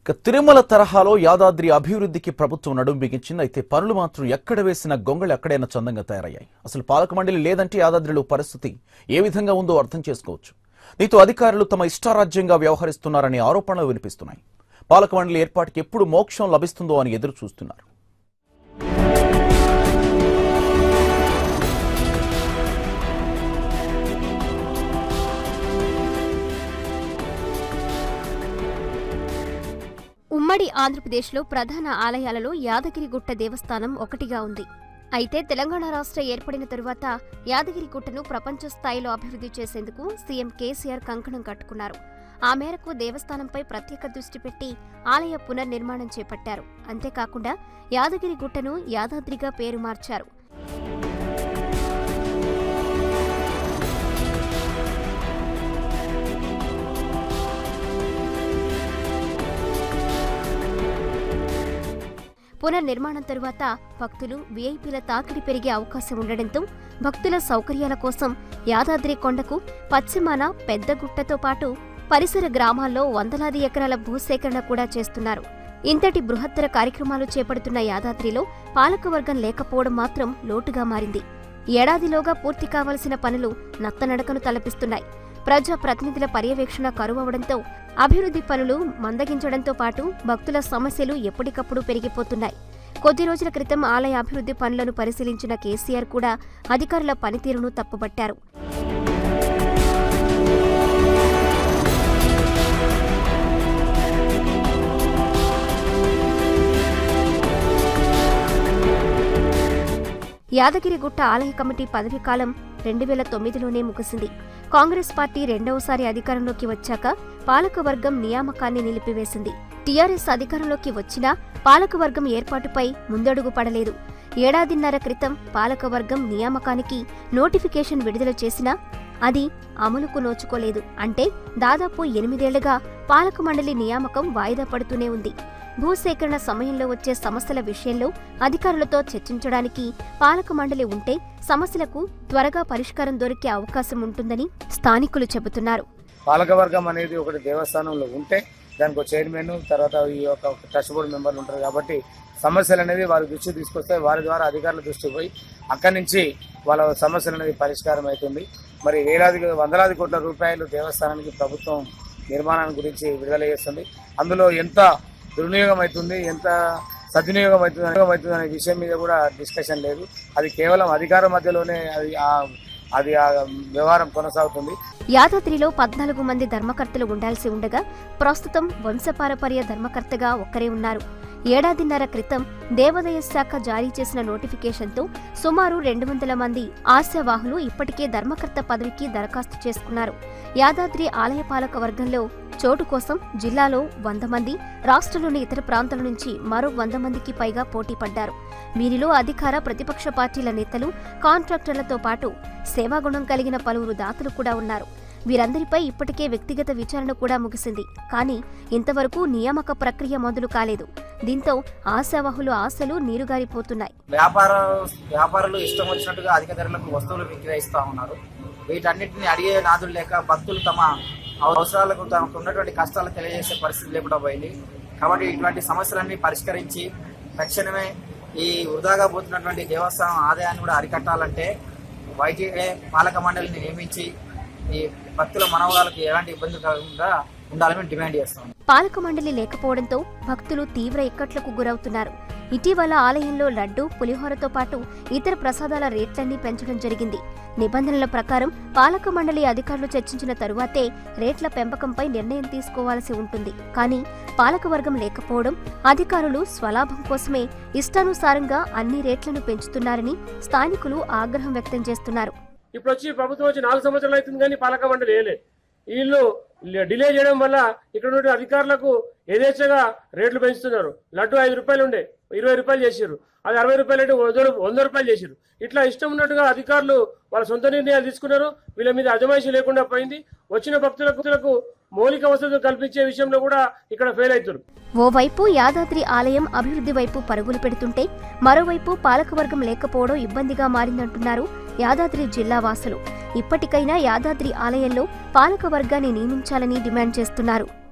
ఇక తిరుమల తరహాలో యాదాద్రి అభివృద్ధికి ప్రభుత్వం నడుం బిగించింది అయితే పనులు మాత్రం ఎక్కడ వేసిన గొంగళి అక్కడైనా చందంగా తయారయ్యాయి అసలు పాలక మండలి లేదంటే యాదాద్రిలో పరిస్థితి ఏ విధంగా ఉందో అర్థం చేసుకోవచ్చు దీంతో అధికారులు తమ ఇష్టారాజ్యంగా వ్యవహరిస్తున్నారనే ఆరోపణలు వినిపిస్తున్నాయి పాలక మండలి ఏర్పాటుకి ఎప్పుడు మోక్షం లభిస్తుందో అని ఎదురు చూస్తున్నారు ఉమ్మడి ఆంధ్రప్రదేశ్లో ప్రధాన ఆలయాలలో యాదగిరిగుట్ట దేవస్థానం ఒకటిగా ఉంది అయితే తెలంగాణ రాష్ట్ర ఏర్పడిన తరువాత యాదగిరిగుట్టను ప్రపంచ స్థాయిలో అభివృద్ధి చేసేందుకు సీఎం కేసీఆర్ కంకణం కట్టుకున్నారు ఆ మేరకు దేవస్థానంపై ప్రత్యేక దృష్టి పెట్టి ఆలయ పునర్నిర్మాణం చేపట్టారు అంతేకాకుండా యాదగిరిగుట్టను యాదాద్రిగా పేరు మార్చారు పునర్నిర్మాణం తరువాత భక్తులు వీఐపీల తాకిడి పెరిగే అవకాశం ఉండడంతో భక్తుల సౌకర్యాల కోసం యాదాద్రి కొండకు పశ్చిమాన పెద్ద గుట్టతో పాటు పరిసర గ్రామాల్లో వందలాది ఎకరాల భూసేకరణ కూడా చేస్తున్నారు ఇంతటి బృహత్తర కార్యక్రమాలు చేపడుతున్న యాదాద్రిలో పాలకవర్గం లేకపోవడం మాత్రం లోటుగా మారింది ఏడాదిలోగా పూర్తి కావలసిన పనులు నత్తనడకను తలపిస్తున్నాయి ప్రజా ప్రతినిధుల పర్యవేక్షణ కరువవడంతో అభివృద్ధి పనులు మందగించడంతో పాటు భక్తుల సమస్యలు ఎప్పటికప్పుడు పెరిగిపోతున్నాయి కొద్ది రోజుల క్రితం ఆలయ అభివృద్ధి పనులను పరిశీలించిన కేసీఆర్ కూడా అధికారుల పనితీరును తప్పుపట్టారు యాదగిరిగుట్ట ఆలయ కమిటీ పదవీ కాలం రెండు వేల తొమ్మిదిలోనే ముగిసింది కాంగ్రెస్ పార్టీ రెండవసారి అధికారంలోకి వచ్చాక పాలకవర్గం నియామకాన్ని నిలిపివేసింది టీఆర్ఎస్ అధికారంలోకి వచ్చినా పాలకవర్గం ఏర్పాటుపై ముందడుగు పడలేదు ఏడాదిన్నర క్రితం పాలకవర్గం నియామకానికి నోటిఫికేషన్ విడుదల చేసినా అది అమలుకు నోచుకోలేదు అంటే దాదాపు ఎనిమిదేళ్లుగా పాలక మండలి నియామకం వాయిదా పడుతూనే ఉంది భూసేకరణ సమయంలో వచ్చే సమస్యల విషయంలో అధికారులతో చర్చించడానికి పాలక మండలి ఉంటే సమస్యలకు త్వరగా పరిష్కారం దొరికే అవకాశం ఉంటుందని స్థానికులు చెబుతున్నారు పాలకవర్గం అనేది ఒకటి దేవస్థానంలో ఉంటే దానికి ఒక చైర్మన్ తర్వాత ఈ యొక్క ట్రస్ట్ బోర్డు మెంబర్లు ఉంటారు కాబట్టి సమస్యలు అనేది వారి దృష్టికి తీసుకొస్తే వారి ద్వారా అధికారుల దృష్టికి పోయి అక్కడి నుంచి వాళ్ళ సమస్యలు అనేది పరిష్కారం అవుతుంది మరి వేలాది వందలాది కోట్ల రూపాయలు దేవస్థానానికి ప్రభుత్వం నిర్మాణాన్ని గురించి విడుదల చేస్తుంది అందులో ఎంత దుర్వినియోగం అవుతుంది ఎంత సద్వినియోగం అవుతుంది అవుతుంది అనే విషయం మీద కూడా డిస్కషన్ లేదు అది కేవలం అధికారం మధ్యలోనే అది ఆ- అది ఆ వ్యవహారం కొనసాగుతుంది యాదాద్రిలో పద్నాలుగు మంది ధర్మకర్తలు ఉండాల్సి ఉండగా ప్రస్తుతం వంశపారపర్య ధర్మకర్తగా ఒక్కరే ఉన్నారు ఏడాదిన్నర క్రితం దేవాదాయ శాఖ జారీ చేసిన నోటిఫికేషన్తో సుమారు రెండు వందల మంది ఆశావాహులు ఇప్పటికే ధర్మకర్త పదవికి దరఖాస్తు చేసుకున్నారు యాదాద్రి ఆలయ పాలక వర్గంలో చోటు కోసం జిల్లాలో వంద మంది రాష్ట్రంలోని ఇతర ప్రాంతాల నుంచి మరో వంద మందికి పైగా పోటీ పడ్డారు వీరిలో అధికార ప్రతిపక్ష పార్టీల నేతలు కాంట్రాక్టర్లతో పాటు సేవాగుణం కలిగిన పలువురు దాతలు కూడా ఉన్నారు వీరందరిపై ఇప్పటికే వ్యక్తిగత విచారణ కూడా ముగిసింది కానీ ఇంతవరకు నియామక ప్రక్రియ మొదలు కాలేదు దీంతో ఆశావహులు ఆశలు నీరుగారిపోతున్నాయి వ్యాపార వ్యాపారులు ఇష్టం వచ్చినట్టుగా అధిక ధరలకు వస్తువులు విక్రయిస్తూ ఉన్నారు వీటన్నిటిని అడిగే నాదులు లేక భక్తులు తమ అవసరాలకు తమకు ఉన్నటువంటి కష్టాలు తెలియజేసే పరిస్థితి లేకుండా పోయింది కాబట్టి ఇటువంటి సమస్యలన్నీ పరిష్కరించి తక్షణమే ఈ వృధాగా పోతున్నటువంటి దేవస్థానం ఆదాయాన్ని కూడా అరికట్టాలంటే వైటీఏ పాలక మండలిని నియమించి ఈ భక్తుల మనోభావాలకు ఎలాంటి ఇబ్బంది కలగకుండా ఉండాలని మేము డిమాండ్ చేస్తాం పాలక మండలి లేకపోవడంతో భక్తులు తీవ్ర ఇక్కట్లకు గురవుతున్నారు ఇటీవల ఆలయంలో లడ్డు పులిహోరతో పాటు ఇతర ప్రసాదాల రేట్లన్నీ పెంచడం జరిగింది నిబంధనల ప్రకారం పాలక మండలి అధికారులు చర్చించిన తరువాతే రేట్ల పెంపకంపై నిర్ణయం తీసుకోవాల్సి ఉంటుంది కానీ పాలకవర్గం లేకపోవడం అధికారులు స్వలాభం కోసమే ఇష్టానుసారంగా అన్ని రేట్లను పెంచుతున్నారని స్థానికులు ఆగ్రహం వ్యక్తం చేస్తున్నారు ఇప్పుడు వచ్చి ప్రభుత్వం వచ్చి నాలుగు సంవత్సరాలు అవుతుంది కానీ పాలక మండలి వేయలే వీళ్ళు డిలే చేయడం వల్ల ఇక్కడ ఉన్న అధికారులకు యథేచ్ఛగా రేట్లు పెంచుతున్నారు లడ్డు ఐదు రూపాయలు ఉండే ఇరవై రూపాయలు చేసారు అది అరవై రూపాయలు అంటే వంద రూ- వంద రూపాయలు చేసారు ఇట్లా ఇష్టం ఉన్నట్టుగా అధికారులు వాళ్ళ సొంత నిర్ణయాలు తీసుకున్నారు వీళ్ళ మీద అజమాయిషీ లేకుండా పోయింది వచ్చిన భక్తులకు భక్తులకు మౌలిక వసతులు కల్పించే విషయంలో కూడా ఇక్కడ ఫెయిల్ అవుతారు ఓవైపు యాదాద్రి ఆలయం అభివృద్ధి వైపు పరుగులు పెడుతుంటే మరోవైపు పాలకవర్గం లేకపోవడం ఇబ్బందిగా మారిందంటున్నారు యాదాద్రి జిల్లా వాసులు ఇప్పటికైనా యాదాద్రి ఆలయంలో పాలకవర్గాన్ని నియమించాలని డిమాండ్ చేస్తున్నారు